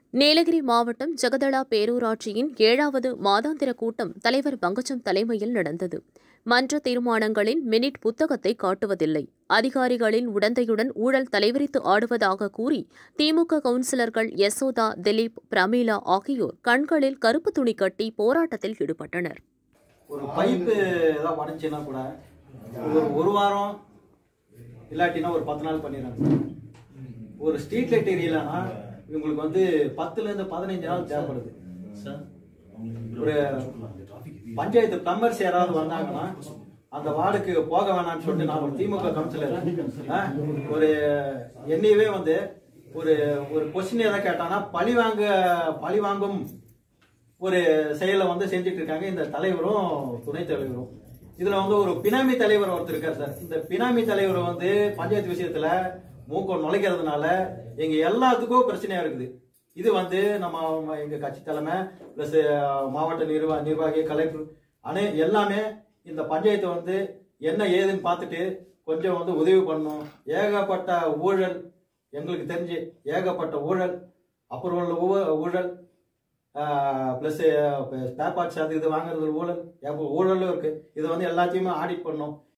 நீலகிரி மாவட்டம் ஜெகதளா பேரூராட்சியின் ஏழாவது மாதாந்திர கூட்டம் தலைவர் பங்கஜம் தலைமையில் நடந்தது மன்ற தீர்மானங்களின் மினிட் புத்தகத்தை காட்டுவதில்லை அதிகாரிகளின் உடந்தையுடன் ஊழல் தலைவிரித்து ஆடுவதாக கூறி திமுக கவுன்சிலர்கள் யசோதா திலீப் பிரமீளா ஆகியோர் கண்களில் கருப்பு துணி கட்டி போராட்டத்தில் ஈடுபட்டனர் ஒரு பைப்பு ஏதாவது உடஞ்சின்னா கூட ஒரு ஒரு வாரம் இல்லாட்டினா ஒரு பத்து நாள் பண்ணிடுறாங்க ஒரு ஸ்ட்ரீட் லைட் எரியலைன்னா இவங்களுக்கு வந்து பத்துல இருந்து பதினஞ்சு நாள் தேவைப்படுது ஒரு பஞ்சாயத்து பிளம்பர்ஸ் யாராவது வந்தாங்கன்னா அந்த வார்டுக்கு போக வேணாம்னு சொல்லிட்டு நான் ஒரு திமுக கவுன்சிலர் ஆ, ஒரு என்னையவே வந்து ஒரு ஒரு கொஸ்டின் எதாவது கேட்டானா பழி வாங்க பழி வாங்கும் ஒரு செயலை வந்து செஞ்சுட்டு இருக்காங்க இந்த தலைவரும் துணைத் தலைவரும் இதுல வந்து ஒரு பினாமி தலைவர் ஒருத்தர் இருக்கார் சார் இந்த பினாமி தலைவர் வந்து பஞ்சாயத்து விஷயத்துல மூக்க நுழைக்கிறதுனால எங்க எல்லாத்துக்கும் பிரச்சனையா இருக்குது இது வந்து நம்ம எங்க கட்சி தலைமை பிளஸ் மாவட்ட நிர்வா நிர்வாகி கலெக்டர் அனை எல்லாமே இந்த பஞ்சாயத்து வந்து என்ன ஏதுன்னு பார்த்துட்டு கொஞ்சம் வந்து உதவி பண்ணணும் ஏகப்பட்ட ஊழல் எங்களுக்கு தெரிஞ்சு ஏகப்பட்ட ஊழல் அப்புறம் உள்ள ஊ- ஊழல் ப்ளஸ் ஸ்பேர் பார்ட்ஸ் அது இது வாங்குறது ஊழல் ஏகப்பட்ட ஊழலும் இருக்கு இது வந்து எல்லாத்தையுமே ஆடிட் பண்ணணும்